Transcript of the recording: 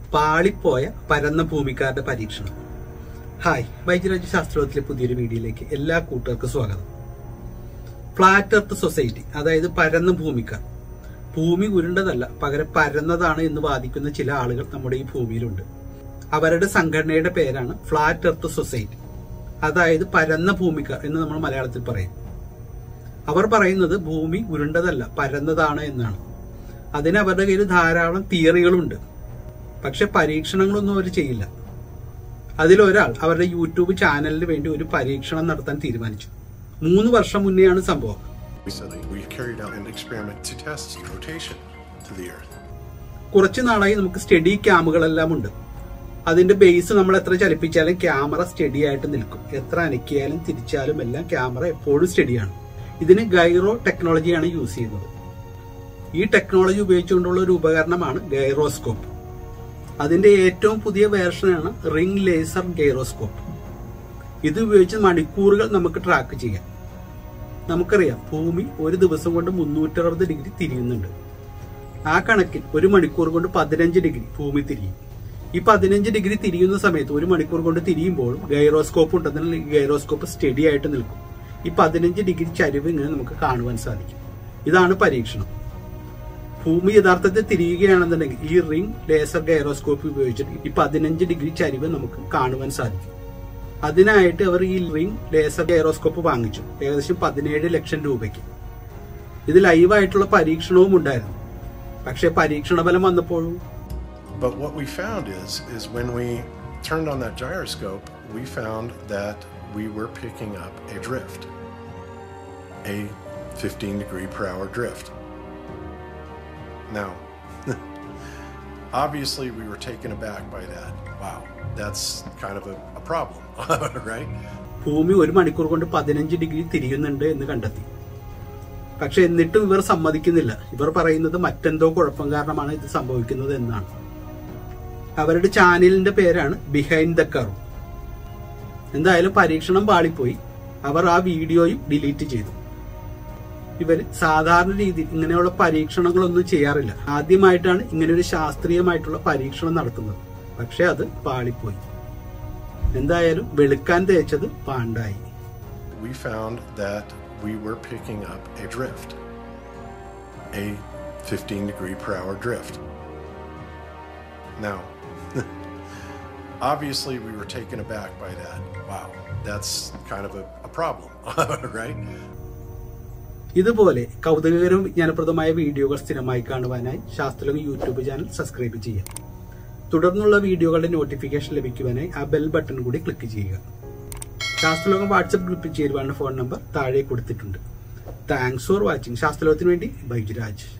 പാളിപ്പോയ പരന്ന ഭൂമിക്കാരുടെ പരീക്ഷണം ഹായ് വൈദ്യരാജ് ശാസ്ത്രത്തിലെ പുതിയൊരു വീഡിയോയിലേക്ക് എല്ലാ കൂട്ടുകാർക്കും സ്വാഗതം ഫ്ലാറ്റ് എർത്ത് സൊസൈറ്റി അതായത് പരന്ന ഭൂമിക്കാർ ഭൂമി ഉരുണ്ടതല്ല പകരം പരന്നതാണ് എന്ന് വാദിക്കുന്ന ചില ആളുകൾ നമ്മുടെ ഈ ഭൂമിയിലുണ്ട് അവരുടെ സംഘടനയുടെ പേരാണ് ഫ്ലാറ്റ് എർത്ത് സൊസൈറ്റി അതായത് പരന്ന ഭൂമിക്കാർ എന്ന് നമ്മൾ മലയാളത്തിൽ പറയും അവർ പറയുന്നത് ഭൂമി ഉരുണ്ടതല്ല പരന്നതാണ് എന്നാണ് അതിന് അവരുടെ കയ്യിൽ ധാരാളം തിയറികളുണ്ട് പക്ഷെ പരീക്ഷണങ്ങളൊന്നും അവർ ചെയ്യില്ല അതിലൊരാൾ അവരുടെ യൂട്യൂബ് ചാനലിന് വേണ്ടി ഒരു പരീക്ഷണം നടത്താൻ തീരുമാനിച്ചു മൂന്ന് വർഷം മുന്നെയാണ് സംഭവം Recently, we carried out an experiment to test rotation to the Earth. കുറച്ചു നാളായി നമുക്ക് സ്റ്റഡി ക്യാമുകളെല്ലാം ഉണ്ട് അതിന്റെ ബേസ് നമ്മൾ എത്ര ചലിപ്പിച്ചാലും ക്യാമറ സ്റ്റഡി ആയിട്ട് നിൽക്കും എത്ര അനക്കിയാലും തിരിച്ചാലും എല്ലാം ക്യാമറ എപ്പോഴും സ്റ്റഡിയാണ് ഇതിന് ഗൈറോ ടെക്നോളജിയാണ് യൂസ് ചെയ്യുന്നത് ഈ ടെക്നോളജി ഉപയോഗിച്ചുകൊണ്ടുള്ള ഒരു ഉപകരണമാണ് ഗൈറോസ്കോപ്പ് അതിന്റെ ഏറ്റവും പുതിയ വേർഷനാണ് റിംഗ് ലേസർ ഗൈറോസ്കോപ്പ് ഇത് ഉപയോഗിച്ച് മണിക്കൂറുകൾ നമുക്ക് ട്രാക്ക് ചെയ്യാം നമുക്കറിയാം ഭൂമി ഒരു ദിവസം കൊണ്ട് മുന്നൂറ്ററുപത് ഡിഗ്രി തിരിയുന്നുണ്ട് ആ കണക്കിൽ ഒരു മണിക്കൂർ കൊണ്ട് പതിനഞ്ച് ഡിഗ്രി ഭൂമി തിരിയും ഈ പതിനഞ്ച് ഡിഗ്രി തിരിയുന്ന സമയത്ത് ഒരു മണിക്കൂർ കൊണ്ട് തിരിയുമ്പോഴും ഗൈറോസ്കോപ്പ് ഉണ്ടെന്നാൽ ഈ ഗൈറോസ്കോപ്പ് സ്റ്റഡി ആയിട്ട് നിൽക്കും ഈ പതിനഞ്ച് ഡിഗ്രി ചരിവ് ഇങ്ങനെ നമുക്ക് കാണുവാൻ സാധിക്കും ഇതാണ് പരീക്ഷണം ഭൂമി യഥാർത്ഥത്തിൽ തിരിയുകയാണെന്നുണ്ടെങ്കിൽ ഈ റിംഗ് ലേസർ ഗൈറോസ്കോപ്പ് ഉപയോഗിച്ചിട്ട് ഈ പതിനഞ്ച് ഡിഗ്രി ചരിവ് നമുക്ക് കാണുവാൻ സാധിക്കും അതിനായിട്ട് അവർ ഈ റിംഗ് ലേസർ ഗൈറോസ്കോപ്പ് വാങ്ങിച്ചു ഏകദേശം പതിനേഴ് ലക്ഷം രൂപയ്ക്ക് ഇത് ലൈവായിട്ടുള്ള പരീക്ഷണവും ഉണ്ടായിരുന്നു പക്ഷെ പരീക്ഷണ ഫലം വന്നപ്പോഴും But what we found is, is when we turned on that gyroscope, we found that we were picking up a drift, a 15 degree per hour drift. Now, obviously, we were taken aback by that. Wow, that's kind of a, a problem, right? ഭൂമി ഒരു മണിക്കൂർ കൊണ്ട് പതിനഞ്ച് degree തിരിയുന്നുണ്ട് എന്ന് കണ്ടെത്തി പക്ഷെ എന്നിട്ടും ഇവർ സമ്മതിക്കുന്നില്ല ഇവർ പറയുന്നത് മറ്റെന്തോ കുഴപ്പം കാരണമാണ് ഇത് സംഭവിക്കുന്നത് എന്നാണ് അവരുടെ ചാനലിന്റെ പേരാണ് ബിഹൈൻഡ് ദ കർവ് എന്തായാലും പരീക്ഷണം പാളിപ്പോയി അവർ ആ വീഡിയോയും ഡിലീറ്റ് ചെയ്തു ഇവർ സാധാരണ രീതിയിൽ ഇങ്ങനെയുള്ള പരീക്ഷണങ്ങളൊന്നും ചെയ്യാറില്ല ആദ്യമായിട്ടാണ് ഇങ്ങനെ ഒരു ശാസ്ത്രീയമായിട്ടുള്ള പരീക്ഷണം നടത്തുന്നത് പക്ഷെ അത് പാളിപ്പോയി എന്തായാലും വെളുക്കാൻ തേച്ചത് പാണ്ടായി we found that we were picking up a drift, a 15 degree per hour drift. Now, obviously, we were taken aback by that. Wow, that's kind of a, a problem, right? ഇതുപോലെ കൗതുകകരവും വിജ്ഞാനപ്രദമായ വീഡിയോകൾ സ്ഥിരമായി കാണുവാനായി ശാസ്ത്രലോകം യൂട്യൂബ് ചാനൽ സബ്സ്ക്രൈബ് ചെയ്യാം തുടർന്നുള്ള വീഡിയോകളുടെ notification ലഭിക്കുവാനായി ആ bell button കൂടി click ചെയ്യുക ശാസ്ത്രലോകം വാട്സപ്പ് ഗ്രൂപ്പിൽ ചേരുവാനുള്ള ഫോൺ നമ്പർ താഴെ കൊടുത്തിട്ടുണ്ട് താങ്ക്സ് ഫോർ വാച്ചിങ് ശാസ്ത്രലോകത്തിന് വേണ്ടി ബൈജുരാജ്